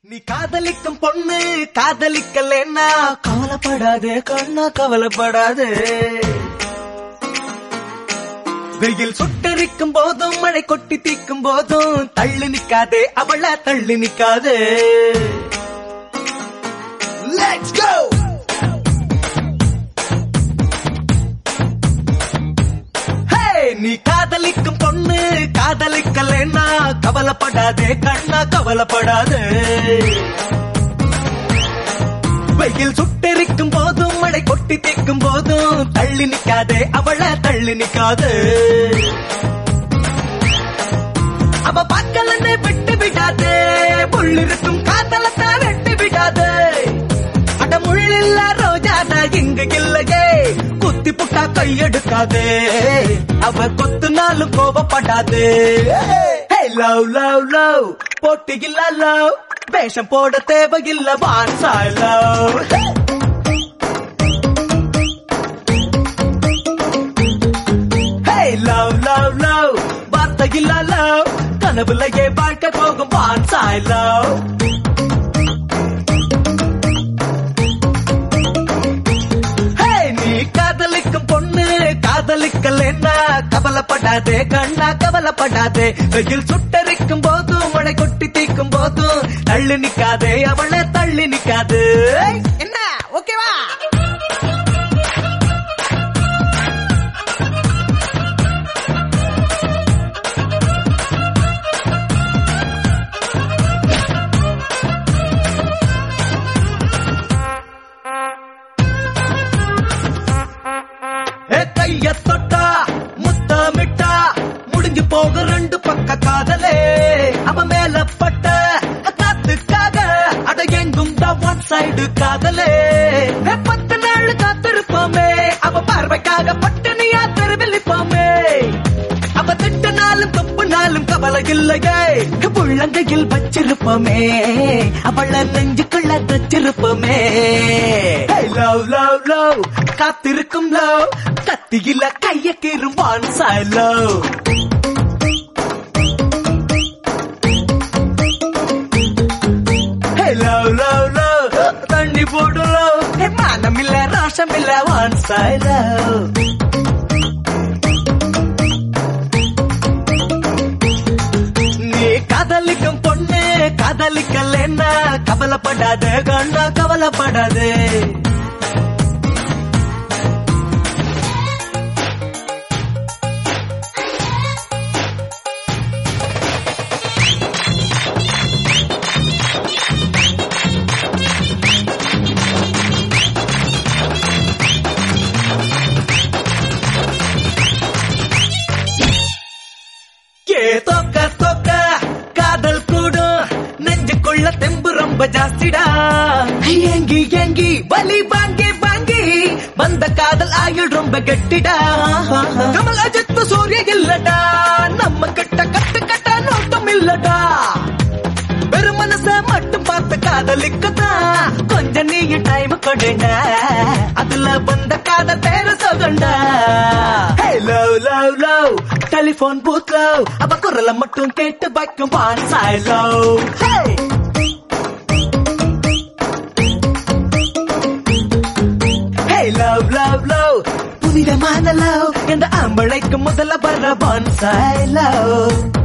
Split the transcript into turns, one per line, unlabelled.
நீ காதலிக்கும் பொண்ணு காதலிக்கலன்னா கவலைப்படாதே கண்ணா கவலைப்படாதே வெயில் சுட்டரிக்கும் போதும் மழை கொட்டி தீக்கும் போதும் தள்ளி நிக்காதே அவள தள்ளி நிக்காதே Let's go! Hey, நீ காதலிக்கும் பொண்ணு காதலிக்கலன்னா கவலைப்படாதே கண்ணா கவலைப்படாதே வெயில் சுட்டெரிக்கும் போதும் மழை கொட்டி தீக்கும் போதும் தள்ளி நிக்காதே அவள தள்ளி நிக்காதே அவ பார்க்கலன்னு விட்டு விடாதே முள்ளிருக்கும் காதலத்தான் வெட்டி விடாதே அட முள்ளில்ல ரோஜாடா இங்கு இல்லையே குத்தி புட்டா கையெடுக்காதே அவ கொத்துனாலும் கோபப்படாதே லவ் லவ் லவ் போட்டி இல்ல லவ் வேஷம் போட தேவையில்ல banzai love love love love வார்த்தை இல்ல லவ் கனவுலையே வாழ்க்கை போகும் வான்சாய் லவ் Hey, நீ காதலிக்கும் பொண்ணு காதலிக்கலன்னா கவலைப்படாதே கண்ணா கவலைப்படாதே வெயில் சுட்டரிக்கும் போதும் மழை கொட்டி தீக்கும் போதும் தள்ளி நிக்காதே அவளை தள்ளி நிக்காது என்ன ஓகேவா ஏ கைய தொட்டா முத்தமிட்டா முடிஞ்சு போக ரெண்டு பக்க காதலே அவ மேல பட்ட காத்துக்காக அட எங்கும் ஒன் சைடு காதலே ஏ, பத்து நாள் காத்திருப்போமே அவ பார்வைக்காக பட்டினியா தெருவிழிப்போமே அவ திட்ட நாளும் தொப்பு நாளும் கவலை இல்லையே உள்ளங்கையில் வச்சிருப்போமே அவள நெஞ்சுக்குள்ள தச்சிருப்போமே லவ் லவ் லவ் காத்திருக்கும் லவ் கத்தியில கைய கீறும் banzai love love love love தண்ணி போடு லவ் மானம் இல்ல ராசம் இல்ல வான்சாய் லவ் நீ காதலிக்கும் பொண்ணு காதலிக்கலன்னா கவலைப்படாத கண்ணா கவலைப்படாதே ஏ தோக்க தோக்க காதல் கூடும் நெஞ்சுக்குள்ள தெம்பு ரொம்ப ஜாஸ்திடா ஏங்கி ஏங்கி வலி வாங்கி வாங்கி வந்த காதல் ஆயுள் ரொம்ப கெட்டிடா கமல் அஜித் சூரிய இல்லடா நம்ம கிட்ட கட்டு கட்ட நோட்டம் இல்லடா வெறும் மனச மட்டும் பார்த்து காதலிக்கதான் கொஞ்சம் நீ டைம் கொடுங்க அதுல வந்த காதல் பேரு சொகண்டா love love love telephone booth love அவ குரல மட்டும் கேட்டு வைக்கும் banzai love love love love புனிதமான லவ் என்ற ஆம்பளைக்கு முதல்ல வர்ற பான்சாய் லவ்